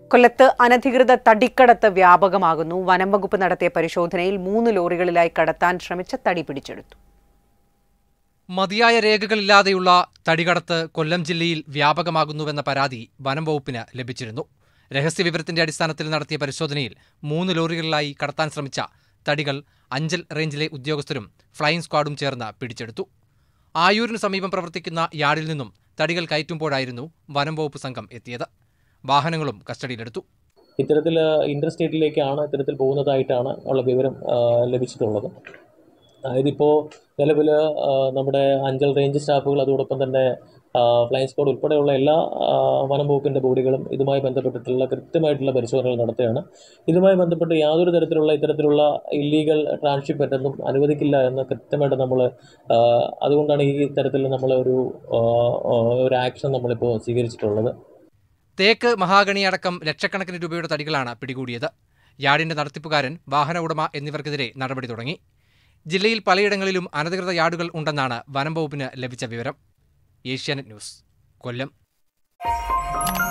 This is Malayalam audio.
കൊല്ലത്ത് അനധികൃത തടിക്കടത്ത് വ്യാപകമാകുന്നു വനം വകുപ്പ് നടത്തിയ പരിശോധനയിൽ മൂന്ന് ലോറികളിലായി കടത്താൻ ശ്രമിച്ച തടി പിടിച്ചെടുത്തു മതിയായ രേഖകളില്ലാതെയുള്ള തടികടത്ത് കൊല്ലം ജില്ലയിൽ വ്യാപകമാകുന്നുവെന്ന പരാതി വനം വകുപ്പിന് ലഭിച്ചിരുന്നു രഹസ്യവിവരത്തിന്റെ അടിസ്ഥാനത്തിൽ നടത്തിയ പരിശോധനയിൽ മൂന്ന് ലോറികളിലായി കടത്താൻ ശ്രമിച്ച തടികൾ അഞ്ചൽ റേഞ്ചിലെ ഉദ്യോഗസ്ഥരും ഫ്ലൈയിംഗ് സ്ക്വാഡും ചേർന്ന് പിടിച്ചെടുത്തു ആയൂരിന് സമീപം പ്രവർത്തിക്കുന്ന യാർഡിൽ നിന്നും തടികൾ കയറ്റുമ്പോഴായിരുന്നു വനം വകുപ്പ് സംഘം എത്തിയത് വാഹനങ്ങളും കസ്റ്റഡിയിലെടുത്തു ഇത്തരത്തിൽ ഇന്റർ സ്റ്റേറ്റിലേക്കാണ് ഇത്തരത്തിൽ പോകുന്നതായിട്ടാണ് ഉള്ള വിവരം ആ, ലഭിച്ചിട്ടുള്ളത് അതായത് ഇപ്പോൾ നിലവിൽ നമ്മുടെ അഞ്ചൽ റേഞ്ച് സ്റ്റാഫുകൾ അതോടൊപ്പം തന്നെ ഫ്ലൈങ് സ്ക്വാഡ് ഉൾപ്പെടെയുള്ള എല്ലാ ആ, വനം വകുപ്പിൻ്റെ ബോഡികളും ഇതുമായി ബന്ധപ്പെട്ടിട്ടുള്ള കൃത്യമായിട്ടുള്ള പരിശോധനകൾ നടത്തുകയാണ് ഇതുമായി ബന്ധപ്പെട്ട് യാതൊരു തരത്തിലുള്ള ഇത്തരത്തിലുള്ള ഇല്ലീഗൽ ട്രാൻസ്ഷിപ്പ് പറ്റൊന്നും അനുവദിക്കില്ല എന്ന് കൃത്യമായിട്ട് നമ്മൾ അതുകൊണ്ടാണ് ഈ തരത്തിൽ നമ്മൾ ഒരു ആ, ആ, ഒരു ആക്ഷൻ നമ്മളിപ്പോൾ സ്വീകരിച്ചിട്ടുള്ളത് തേക്ക് മഹാഗണി അടക്കം ലക്ഷക്കണക്കിന് രൂപയുടെ തടികളാണ് പിടികൂടിയത് യാർഡിന്റെ നടത്തിപ്പുകാരൻ വാഹന ഉടമ എന്നിവർക്കെതിരെ നടപടി തുടങ്ങി ജില്ലയിൽ പലയിടങ്ങളിലും അനധികൃത യാർഡുകൾ ഉണ്ടെന്നാണ് വനം വകുപ്പിന് ലഭിച്ച വിവരം ഏഷ്യാനെറ്റ് ന്യൂസ് കൊല്ലം